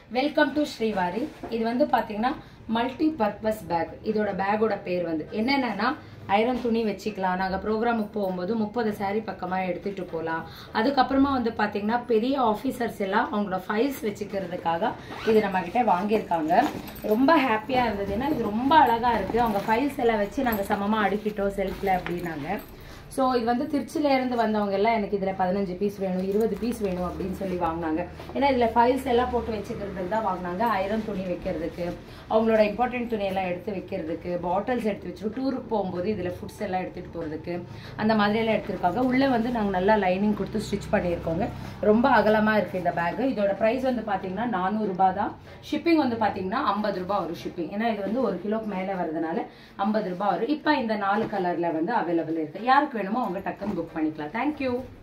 welcome to Srivari இது வந்து பாத்தீங்கன்னா மல்டி பர்பஸ் பேக் இதோட பேக்கோட பேர் வந்து என்னென்னா ஐரன் துணி வச்சுக்கலாம் நாங்கள் ப்ரோக்ராமுக்கு போகும்போது முப்பது saree பக்கமாக எடுத்துகிட்டு போகலாம் அதுக்கப்புறமா வந்து பார்த்தீங்கன்னா பெரிய ஆஃபீஸர்ஸ் எல்லாம் அவங்களோட ஃபைல்ஸ் வச்சுக்கிறதுக்காக இது நம்மக்கிட்ட வாங்கியிருக்காங்க ரொம்ப ஹாப்பியாக இருந்தது ஏன்னா இது ரொம்ப அழகாக இருக்குது அவங்க ஃபைல்ஸ் எல்லாம் வச்சு நாங்கள் சமமாக அடுக்கிட்டோம் செல்ஃபில் அப்படின்னாங்க ஸோ இது வந்து திருச்சியில இருந்து வந்தவங்க எல்லாம் எனக்கு இதில் பதினஞ்சு பீஸ் வேணும் இருபது பீஸ் வேணும் அப்படின்னு சொல்லி வாங்கினாங்க ஏன்னா இதில் ஃபைல்ஸ் எல்லாம் போட்டு வச்சுக்கிறதுக்கு தான் வாங்கினாங்க ஐரன் துணி வைக்கிறதுக்கு அவங்களோட இம்பார்ட்டன்ட் துணியெல்லாம் எடுத்து வைக்கிறதுக்கு பாட்டில்ஸ் எடுத்து வச்சுட்டு டூருக்கு போகும்போது இதில் ஃபுட்ஸ் எல்லாம் எடுத்துகிட்டு போகிறதுக்கு அந்த மாதிரியெல்லாம் எடுத்திருக்காங்க உள்ளே வந்து நாங்கள் நல்லா லைனிங் கொடுத்து ஸ்டிச் பண்ணியிருக்கோங்க ரொம்ப அகலமாக இருக்குது இந்த பேக்கு இதோட ப்ரைஸ் வந்து பார்த்தீங்கன்னா நானூறுரூபா தான் ஷிப்பிங் வந்து பார்த்தீங்கன்னா ஐம்பது ரூபாய் வரும் ஷிப்பிங் ஏன்னா இது வந்து ஒரு கிலோக்கு மேலே வரதுனால ஐம்பது ரூபாய் வரும் இப்போ இந்த நாலு கலரில் வந்து அவைலபிள் இருக்குது யாருக்கு வேணுமோ அவங்க டக்குன்னு புக் பண்ணிக்கலாம் தேங்க்யூ